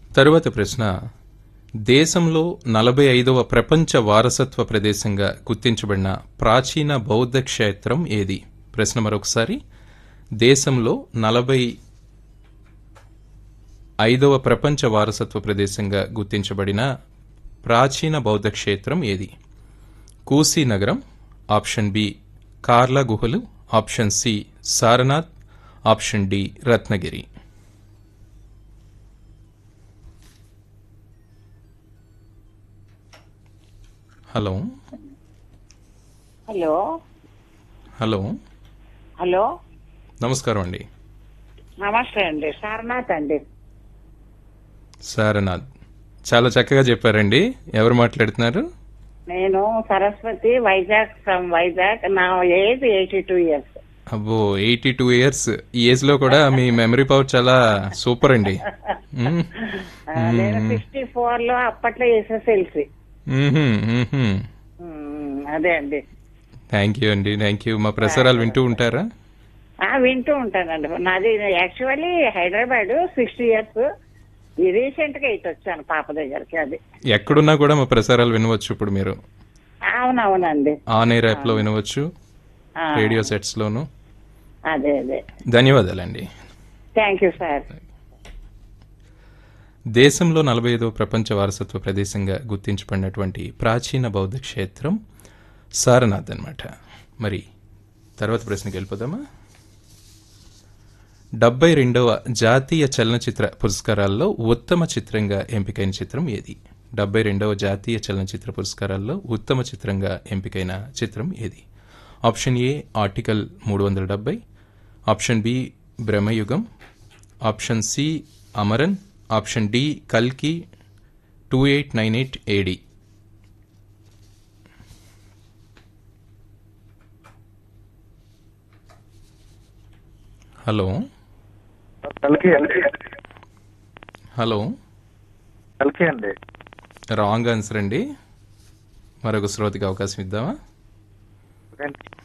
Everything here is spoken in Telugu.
తరువాత ప్రశ్న దేశంలో నలభై ఐదవ ప్రపంచ వారసత్వ ప్రదేశంగా గుర్తించబడిన ప్రాచీన బౌద్ధ క్షేత్రం ఏది ప్రశ్న మరొకసారి దేశంలో నలభై ఐదవ ప్రపంచ వారసత్వ ప్రదేశంగా గుర్తించబడిన ప్రాచీన బౌద్ధ క్షేత్రం ఏది కూసీ నగరం ఆప్షన్ బి కార్లా గుహలు option C Sarnath option D Ratnagiri hello hello hello hello నమస్కారం అండి నమస్తే అండి సారనాథ్ అండి సారనాథ్ చాలా చక్కగా చెప్పారండి ఎవరు మాట్లాడుతున్నారు నేను సరస్వతి వైజాగ్ ఫ్రమ్ వైజాగ్ నా ఏజ్ ఎయిటీ టూ ఇయర్స్ అబ్బో ఎయిటీ టూ ఇయర్స్ ఈ ఏజ్ లో కూడా మీ మెమరీ పవర్ చాలా సూపర్ అండి మ్మ్. నేను సిక్స్టీ ఫోర్ లో అప్పట్లో ఎస్ఎస్ఎల్సి మ్మ్హ్మ్, మ్మ్హ్మ్. అదే అండి థ్యాంక్ యూ అండి థ్యాంక్ యూ మా ప్రసారాలు వింటూ ఉంటారా ఆ వింటూ ఉంటానండి నాది actually Hyderabad sixty years recent గా ఇటు వచ్చాను పాప దగ్గరికి అది ఎక్కడున్నా కూడా మా ప్రసారాలు వినవచ్చు ఇప్పుడు మీరు అవునవునండి ఆన్ ఎయిర్ యాప్ లో వినవచ్చు ఆ, రేడియో సెట్స్ లోను అదే అదే ధన్యవాదాలండి థ్యాంక్ యూ సార్ దేశంలో నలభై ఐదవ ప్రపంచ వారసత్వ ప్రదేశంగా గుర్తించబడినటువంటి ప్రాచీన బౌద్ధ క్షేత్రం సారనాథ్ అన్నమాట మరి తర్వాత ప్రశ్నకి వెళ్ళిపోదామా డెబ్బై రెండవ జాతీయ చలనచిత్ర పురస్కారాల్లో ఉత్తమ చిత్రంగా ఎంపికైన చిత్రం ఏది డెబ్బై రెండవ జాతీయ చలనచిత్ర పురస్కారాల్లో ఉత్తమ చిత్రంగా ఎంపికైన చిత్రం ఏది ఆప్షన్ ఏ ఆర్టికల్ మూడు వందల డెబ్బై option B బ్రహ్మయుగం option C Amaran option D కల్కి two eight nine eight AD hello కల్కి అండి హలో కల్కి అండి రాంగ్ ఆన్సర్ అండి మరొక శ్రోతకి అవకాశం ఇద్దామా ఓకే అండి.